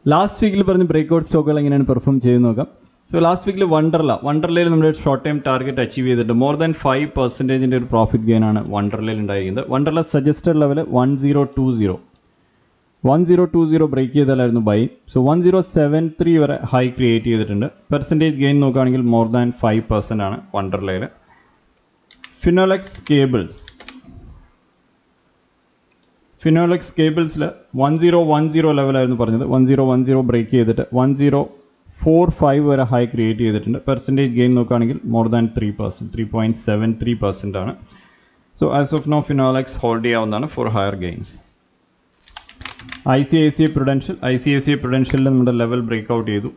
last വീക്കിൽ പറഞ്ഞ breakout സ്റ്റോക്കുകൾ എങ്ങനെയാണ് പെർഫോം ചെയ്ത് നോക്കാം സോ ലാസ്റ്റ് വീക്കിൽ വണ്ടർല വണ്ടർലയിൽ നമ്മുടെ ഷോർട്ട് ടൈം ടാർഗറ്റ് അച്ചീവ് ചെയ്തിട്ട് മോർ ദാൻ ഫൈവ് പെർസെൻറ്റേജിൻ്റെ ഒരു പ്രോഫിറ്റ് ഗെയിൻ ആണ് വണ്ടർലയിൽ ഉണ്ടായിരിക്കുന്നത് Wonderla suggested level one zero two zero one zero two zero break ചെയ്താലായിരുന്നു buy so one zero seven three വരെ ഹൈ ക്രിയേറ്റ് ചെയ്തിട്ടുണ്ട് പെർസെൻറ്റേജ് ഗെയിൻ നോക്കുകയാണെങ്കിൽ മോർ ദാൻ ഫൈവ് പെർസെൻ്റ് ആണ് വണ്ടർലയിൽ ഫിനോലെക്സ് കേബിൾസ് ഫിനോലെക്സ് കേബിൾസിൽ വൺ സീറോ വൺ സീറോ ലെവലായിരുന്നു പറഞ്ഞത് one zero one zero break ചെയ്തിട്ട് വൺ സീറോ ഫോർ ഫൈവ് വരെ ഹൈ ക്രിയേറ്റ് ചെയ്തിട്ടുണ്ട് പെർസെൻറ്റേജ് ഗെയിൻ നോക്കുകയാണെങ്കിൽ more than three percent three point seven three percent ആണ് so as of now Finolex hold ചെയ്യാവുന്നതാണ് for higher gains I C I C I prudential I C I C I പ്രൊഡൻഷ്യലിൽ നമ്മുടെ level break out ചെയ്തു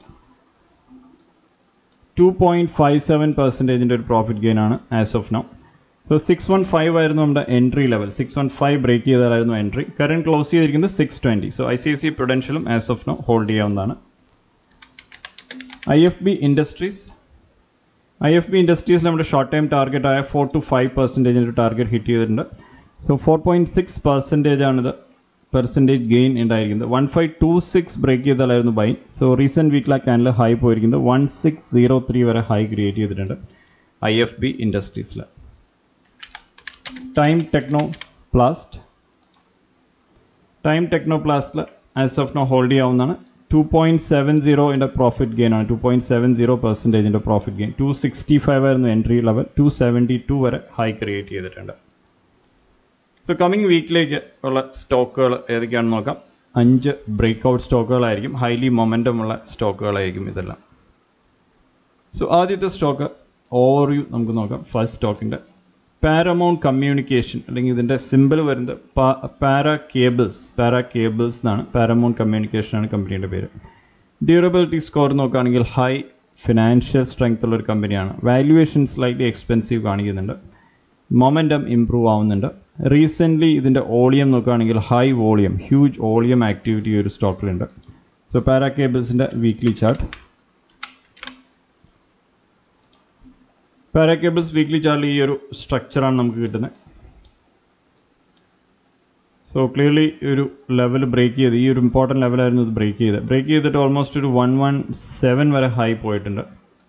two point five seven പെർസെൻറ്റേജിൻ്റെ ഒരു profit gain ആണ് as of now so six one five ആയിരുന്നു നമ്മുടെ entry level six one five break ചെയ്താലായിരുന്നു entry current close ചെയ്തിരിക്കുന്നത് six twenty so I C I C പ്രൊഡൻഷ്യലും as of now hold ചെയ്യാവുന്നതാണ് I F B industries I F B ഇൻഡസ്ട്രീസിൽ നമ്മുടെ short time target ആയ four two five പെർസെൻറ്റേജിൻ്റെ ഒരു target hit ചെയ്തിട്ടുണ്ട് so four point six percentage ആണിത് percentage gain ഉണ്ടായിരിക്കുന്നത് one five two six break ചെയ്താലായിരുന്നു ബൈ സോ റീസെൻറ്റ് വീക്കിലെ ക്യാനിൽ ഹൈ പോയിരിക്കുന്നത് വൺ സിക്സ് സീറോ ത്രീ വരെ ഹൈ ക്രിയേറ്റ് ചെയ്തിട്ടുണ്ട് ഐ എഫ് ബി ഇൻഡസ്ട്രീസിൽ Time Technoplast Time Techno പ്ലാസ്റ്റിൽ ആസ് ഓഫ് നോ ഹോൾഡ് ചെയ്യാവുന്നതാണ് ടു പോയിൻറ്റ് സെവൻ സീറോൻ്റെ പ്രോഫിറ്റ് ഗെയിൻ ആണ് ടു പോയിൻറ്റ് സെവൻ സീറോ പെർസെൻറ്റേജിൻ്റെ profit gain two sixty five ആയിരുന്നു entry level two seventy two വരെ high create ചെയ്തിട്ടുണ്ട് so coming വീക്കിലേക്ക് ഉള്ള സ്റ്റോക്കുകൾ ഏതൊക്കെയാണെന്ന് നോക്കാം അഞ്ച് ബ്രേക്ക് ഔട്ട് സ്റ്റോക്കുകളായിരിക്കും ഹൈലി മൊമെൻറ്റം ഉള്ള സ്റ്റോക്കുകളായിരിക്കും ഇതെല്ലാം സോ ആദ്യത്തെ സ്റ്റോക്ക് ഓവർവ്യൂ നമുക്ക് നോക്കാം ഫസ്റ്റ് സ്റ്റോക്കിൻ്റെ പാരമൗണ്ട് കമ്മ്യൂണിക്കേഷൻ അല്ലെങ്കിൽ ഇതിൻ്റെ സിമ്പിൾ വരുന്നത് പാരാ കേബിൾസ് പാരാ കേബിൾസ് എന്നാണ് പാരമൗണ്ട് കമ്മ്യൂണിക്കേഷൻ ആണ് കമ്പനിയുടെ പേര് ഡ്യൂറബിലിറ്റി സ്കോർ നോക്കുകയാണെങ്കിൽ ഹൈ ഫിനാൻഷ്യൽ സ്ട്രെങ്ത് ഉള്ള ഒരു കമ്പനിയാണ് വാല്യുവേഷൻ സ്ലൈറ്റ്ലി എക്സ്പെൻസീവ് കാണിക്കുന്നുണ്ട് മൊമെൻറ്റം ഇമ്പ്രൂവ് ആവുന്നുണ്ട് റീസെൻ്റ്ലി ഇതിൻ്റെ ഓളിയം നോക്കുകയാണെങ്കിൽ high volume huge volume activity ഒരു സ്റ്റോക്കിലുണ്ട് സോ പാരാ കേബിൾസിൻ്റെ weekly chart Para cables weekly ചാർട്ടിൽ ഈ ഒരു സ്ട്രക്ചറാണ് നമുക്ക് കിട്ടുന്നത് സോ ക്ലിയർലി ഒരു ലെവൽ ബ്രേക്ക് ചെയ്ത് ഈ ഒരു ഇമ്പോർട്ടൻറ്റ് ലെവലായിരുന്നു ഇത് ബ്രേക്ക് ചെയ്ത് ബ്രേക്ക് ചെയ്തിട്ട് ഓൾമോസ്റ്റ് ഒരു വൺ വൺ സെവൻ വരെ ഹൈ പോയിട്ടുണ്ട്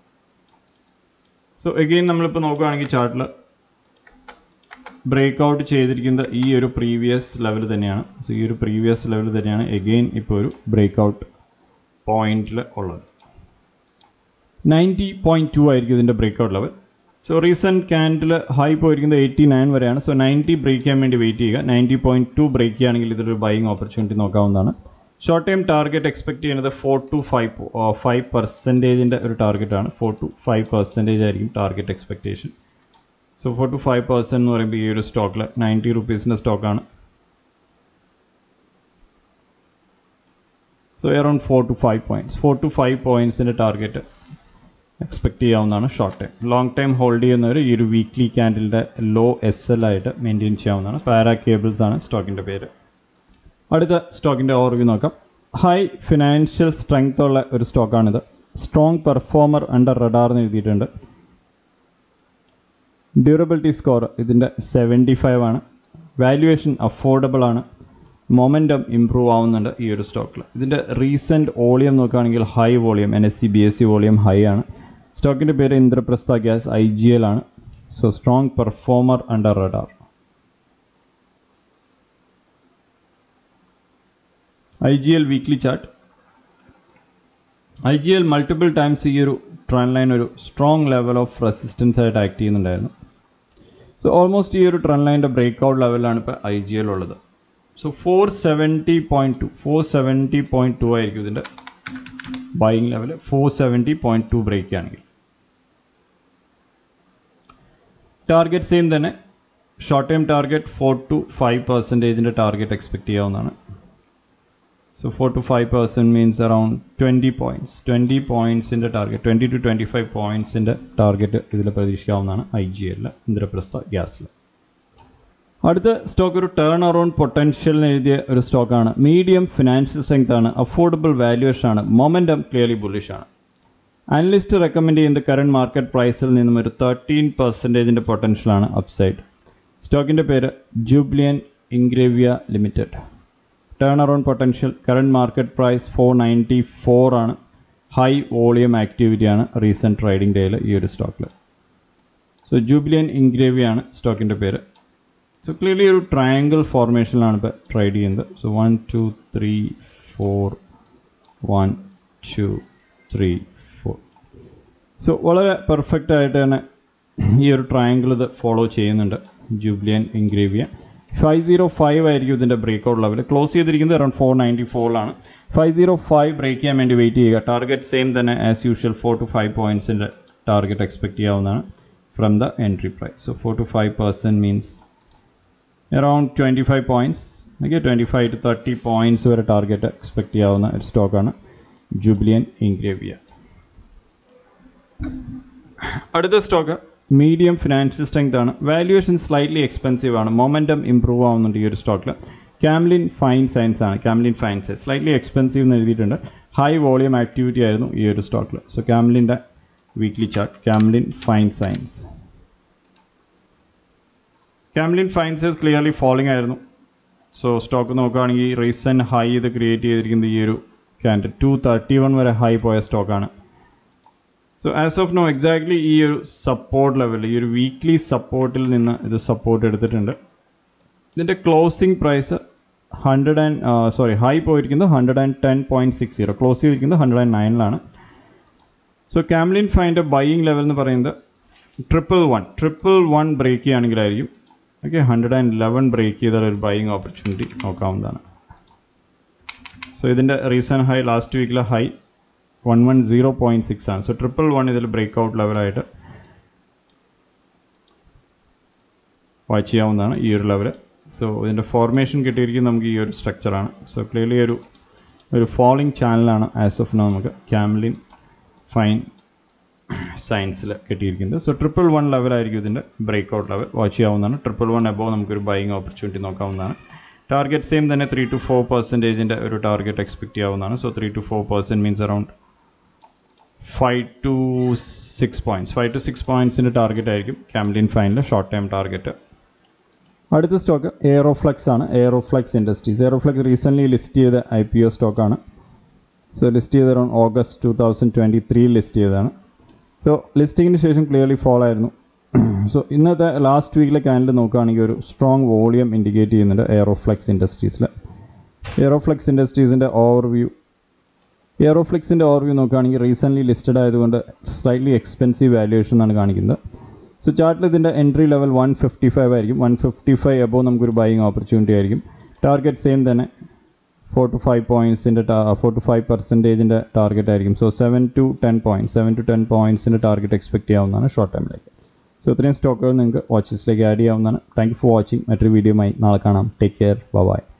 സോ എഗെയിൻ നമ്മളിപ്പോൾ നോക്കുകയാണെങ്കിൽ ചാർട്ടിൽ ബ്രേക്ക് ഔട്ട് ചെയ്തിരിക്കുന്നത് ഈ ഒരു പ്രീവിയസ് ലെവൽ തന്നെയാണ് സോ ഈ ഒരു പ്രീവിയസ് ലെവൽ തന്നെയാണ് എഗെയിൻ ഇപ്പോൾ ഒരു ബ്രേക്ക് ഔട്ട് പോയിന്റിൽ ഉള്ളത് നയൻറ്റി പോയിൻറ്റ് ടു ആയിരിക്കും ഇതിൻ്റെ break out level so recent candle high പോയിരിക്കുന്നത് എയ്റ്റി നയൻ വരെയാണ് സോ നയൻറ്റി ബ്രേക്ക് ചെയ്യാൻ വേണ്ടി വെയിറ്റ് ചെയ്യുക നയൻറ്റി പോയിൻറ്റ് ടു ബ്രേക്ക് ചെയ്യുകയാണെങ്കിൽ ഇതൊരു ബൈയിങ് ഓപ്പർച്യൂണിറ്റി നോക്കാവുന്നതാണ് ഷോർട്ട് ടൈം ടാർഗറ്റ് എക്സ്പെക്ട് ചെയ്യുന്നത് ഫോർ ടു ഫൈവ് ഫൈവ് പെർസെൻറ്റേജിൻ്റെ ഒരു ടാർഗറ്റാണ് ഫോർ ടു ഫൈവ് പെർസെൻറ്റേജ് ആയിരിക്കും target expectation so four two five percent എന്ന് പറയുമ്പോൾ ഈ ഒരു സ്റ്റോക്കിൽ നയൻറ്റി റുപ്പീസിൻ്റെ സ്റ്റോക്കാണ് so around four two five points four two five പോയിൻറ്റ്സിൻ്റെ ടാർഗറ്റ് എക്സ്പെക്ട് ചെയ്യാവുന്നതാണ് short time long time hold ചെയ്യുന്നവർ ഈ ഒരു വീക്ക്ലി ക്യാൻഡിലിൻ്റെ ലോ എസ് എൽ ആയിട്ട് മെയിൻറ്റെയിൻ ചെയ്യാവുന്നതാണ് പാരാ കേബിൾസ് ആണ് സ്റ്റോക്കിൻ്റെ പേര് അടുത്ത സ്റ്റോക്കിൻ്റെ ഓർവ്യൂ നോക്കാം ഹൈ ഫിനാൻഷ്യൽ സ്ട്രെങ്ത് ഉള്ള ഒരു സ്റ്റോക്കാണിത് സ്ട്രോങ് പെർഫോമർ അണ്ടർ റഡാർ എന്ന് എഴുതിയിട്ടുണ്ട് ഡ്യൂറബിലിറ്റി സ്കോർ ഇതിൻ്റെ സെവൻറ്റി ഫൈവ് ആണ് വാല്യുവേഷൻ അഫോർഡബിൾ ആണ് മൊമെൻറ്റം ഇമ്പ്രൂവ് ആവുന്നുണ്ട് ഈ ഒരു സ്റ്റോക്കിൽ ഇതിൻ്റെ റീസെൻറ്റ് വോളിയം നോക്കുകയാണെങ്കിൽ high volume N S E B S E volume high ആണ് സ്റ്റോക്കിൻ്റെ പേര് Indraprastha gas I G L ആണ് so strong performer under radar I G L weekly chart I G L multiple times ഈ ഒരു trend line ഒരു strong level of resistance ആയിട്ട് act ചെയ്യുന്നുണ്ടായിരുന്നു so almost ഈ ഒരു ട്രെൻഡ് ലൈൻ്റെ ബ്രേക്ക് ഔട്ട് ലെവലാണ് ഇപ്പോൾ ഐ ജി എൽ ഉള്ളത് so four seventy point two four seventy point two ആയിരിക്കും ഇതിൻ്റെ buying level four seventy point two break ആണെങ്കിൽ ടാർഗറ്റ് സെയിം തന്നെ short time target four two five പെർസെൻറ്റേജിൻ്റെ ടാർഗറ്റ് എക്സ്പെക്ട് ചെയ്യാവുന്നതാണ് so four two five percent means around twenty points twenty പോയിൻറ്റ്സിൻ്റെ target twenty two twenty five പോയിൻറ്റ്സിൻ്റെ target ഇതിൽ പ്രതീക്ഷിക്കാവുന്നതാണ് I G എല്ലിൽ ഇന്ദ്രപ്രസ്ഥ ഗ്യാസിൽ അടുത്ത സ്റ്റോക്ക് ഒരു ടേൺ അറൗണ്ട് പൊട്ടൻഷ്യൽ എന്ന് എഴുതിയ ഒരു സ്റ്റോക്കാണ് മീഡിയം ഫിനാൻഷ്യൽ സ്ട്രെങ്ത് ആണ് അഫോർഡബിൾ വാല്യുവേഷൻ ആണ് മൊമെൻറ്റം ക്ലിയർലി ബുള്ളിഷ് ആണ് അനലിസ്റ്റ് റെക്കമെൻഡ് ചെയ്യുന്ന കറണ്ട് മാർക്കറ്റ് പ്രൈസിൽ നിന്നും ഒരു തേർട്ടീൻ പെർസെൻറ്റേജിൻ്റെ പൊട്ടൻഷ്യലാണ് അപ്സൈഡ് സ്റ്റോക്കിൻ്റെ പേര് Jubilant Ingrevia limited turn around potential current market price four ninety four ആണ് ഹൈ വോളിയം ആക്ടിവിറ്റിയാണ് റീസെൻറ്റ് ട്രേഡിംഗ് ഡേയിൽ ഈ ഒരു സ്റ്റോക്കിൽ സോ ജൂബിലിയൻ ഇൻഗ്രേവിയാണ് സ്റ്റോക്കിൻ്റെ പേര് സോ ക്ലിയർലി ഒരു ട്രയാങ്കിൾ ഫോർമേഷനിലാണ് ഇപ്പോൾ ട്രേഡ് ചെയ്യുന്നത് so one two three four one two three four so വളരെ പെർഫെക്റ്റ് ആയിട്ട് തന്നെ ഈ ഒരു ട്രയാങ്കിൾ ഇത് ഫോളോ ചെയ്യുന്നുണ്ട് Jubilant Ingrevia five zero five ആയിരിക്കും ഇതിൻ്റെ ബ്രേക്ക് ഔട്ട് ലെവൽ ക്ലോസ് ചെയ്തിരിക്കുന്നത് അറൗണ്ട് ഫോർ നയൻറ്റി ഫോറിലാണ് ഫൈവ് സീറോ ഫൈവ് ബ്രേക്ക് ചെയ്യാൻ വേണ്ടി വെയിറ്റ് ചെയ്യുക ടാർഗറ്റ് സെയിം തന്നെ as usual four two five പോയിൻറ്റ്സിൻ്റെ ടാർഗറ്റ് എക്സ്പെക്ട് ചെയ്യാവുന്നതാണ് from the entry price so four two five percent means around twenty five points okay twenty five to thirty points വരെ target expect ചെയ്യാവുന്ന ഒരു സ്റ്റോക്കാണ് Jubilant Ingrevia അടുത്ത stock medium financial strength ആണ് valuation slightly expensive ആണ് momentum improve ആവുന്നുണ്ട് ഈ ഒരു സ്റ്റോക്കിൽ ക്യാംലിൻ ഫൈൻ സയൻസ് ആണ് Camlin fine science slightly expensive എന്ന് എഴുതിയിട്ടുണ്ട് ഹൈ വോളിയം ആക്ടിവിറ്റി ആയിരുന്നു ഈ ഒരു സ്റ്റോക്കിൽ സോ ക്യാംലിൻ്റെ weekly chart Camlin fine science Camlin ഫൈൻസേഴ്സ് ക്ലിയർലി ഫോളിംഗ് ആയിരുന്നു സോ സ്റ്റോക്ക് നോക്കുകയാണെങ്കിൽ റീസെൻറ്റ് ഹൈ ഇത് ക്രിയേറ്റ് ചെയ്തിരിക്കുന്നത് ഈ ഒരു ക്യാൻഡ് ടു തേർട്ടി വൺ വരെ ഹൈ പോയ സ്റ്റോക്കാണ് so as of now exactly ഈ ഒരു സപ്പോർട്ട് ലെവൽ ഈ ഒരു വീക്ക്ലി സപ്പോർട്ടിൽ നിന്ന് ഇത് സപ്പോർട്ട് എടുത്തിട്ടുണ്ട് ഇതിൻ്റെ closing price hundred and sorry high പോയിരിക്കുന്നത് hundred and ten point six zero close ചെയ്തിരിക്കുന്നത് ഹൺഡ്രഡ് ആൻഡ് നയനിലാണ് സോ ക്യാംലിൻ ഫൈൻ്റെ ബൈയിങ് ലെവൽ എന്ന് പറയുന്നത് triple one triple one break ചെയ്യുകയാണെങ്കിലായിരിക്കും okay hundred and eleven break ചെയ്താൽ ഒരു ബൈയിങ് ഓപ്പർച്യൂണിറ്റി നോക്കാവുന്നതാണ് സോ ഇതിൻ്റെ റീസെൻറ്റ് ഹൈ ലാസ്റ്റ് വീക്കിലെ high one one zero point six ആണ് സോ ട്രിപ്പിൾ വൺ ഇതിൽ ബ്രേക്ക് ഔട്ട് ലെവലായിട്ട് വാച്ച് ചെയ്യാവുന്നതാണ് ഈ ഒരു ലെവൽ സോ ഇതിൻ്റെ ഫോർമേഷൻ കിട്ടിയിരിക്കുന്നത് നമുക്ക് ഈ ഒരു സ്ട്രക്ചറാണ് സോ ക്ലിയർലി ഒരു ഒരു ഫോളിംഗ് ചാനലാണ് ആസ് ഓഫ് നോ നമുക്ക് ക്യാംലിൻ ഫൈൻ സയൻസിൽ കിട്ടിയിരിക്കുന്നത് സോ ട്രിപ്പിൾ വൺ ലെവലായിരിക്കും ഇതിൻ്റെ ബ്രേക്ക് ഔട്ട് ലെവൽ വാച്ച് ചെയ്യാവുന്നതാണ് ട്രിപ്പിൾ വൺ എബോവ് നമുക്കൊരു ബൈയിങ് ഓപ്പർച്യൂണിറ്റി നോക്കാവുന്നതാണ് ടാർഗറ്റ് സെയിം തന്നെ ത്രീ ടു ഫോർ പെർസെൻറ്റേജിൻ്റെ ഒരു ടാർഗറ്റ് എക്സ്പെക്ട് ചെയ്യാവുന്നതാണ് so three two four percent means around five two six points five two six പോയിൻറ്റ്സിൻ്റെ ടാർഗറ്റ് ആയിരിക്കും Camlin ഫൈനിൽ ഷോർട്ട് ടൈം ടാർഗറ്റ് അടുത്ത സ്റ്റോക്ക് എയറോഫ്ലെക്സ് ആണ് Aeroflex industries Aeroflex recently list ചെയ്ത I P O സ്റ്റോക്കാണ് so list ചെയ്ത് around August two thousand twenty three list ചെയ്തതാണ് so ലിസ്റ്റിങ്ങിന് ശേഷം ക്ലിയർലി ഫോൾ ആയിരുന്നു സോ ഇന്നത്തെ ലാസ്റ്റ് വീക്കിലെ ക്യാൻഡിൽ നോക്കുകയാണെങ്കിൽ ഒരു സ്ട്രോങ് വോളിയം ഇൻഡിക്കേറ്റ് ചെയ്യുന്നുണ്ട് എയറോഫ്ലെക്സ് ഇൻഡസ്ട്രീസിൽ എയറോഫ്ലെക്സ് ഇൻഡസ്ട്രീസിൻ്റെ ഓവർവ്യൂ എയറോഫ്ലെക്സിൻ്റെ ഓവർവ്യൂ നോക്കുകയാണെങ്കിൽ റീസെൻ്റ്ലി ലിസ്റ്റഡ് ആയതുകൊണ്ട് സ്ലൈറ്റ്ലി എക്സ്പെൻസീവ് വാല്യുവേഷൻ എന്നാണ് കാണിക്കുന്നത് സോ ചാർട്ടിൽ ഇതിൻ്റെ entry level one fifty five ആയിരിക്കും വൺ ഫിഫ്റ്റി ഫൈവ് എബോ നമുക്കൊരു ബൈയിങ് ഓപ്പർച്യൂണിറ്റി ആയിരിക്കും ടാർഗറ്റ് സെയിം തന്നെ ഫോർ ടു ഫൈവ് പോയിൻറ്റ്സിൻ്റെ ഫോർ ടു ഫൈവ് പെർസെൻറ്റേജിൻ്റെ ടാർഗറ്റ് ആയിരിക്കും so seven two ten point seven two ten പോയിൻറ്റ്സിൻ്റെ ടാർഗറ്റ് എക്സ്പെക്ട് ചെയ്യാവുന്നതാണ് ഷോർട്ട് ടൈമിലേക്ക് സോ ഇത്രയും സ്റ്റോക്കുകൾ നിങ്ങൾക്ക് വാച്ച് ലിസ്റ്റിലേക്ക് ആഡ് ചെയ്യാവുന്നതാണ് താങ്ക് യു ഫോർ വാച്ചിങ് മറ്റൊരു വീഡിയോയുമായി നാളെ കാണാം ടേക്ക് കെയർ ബൈ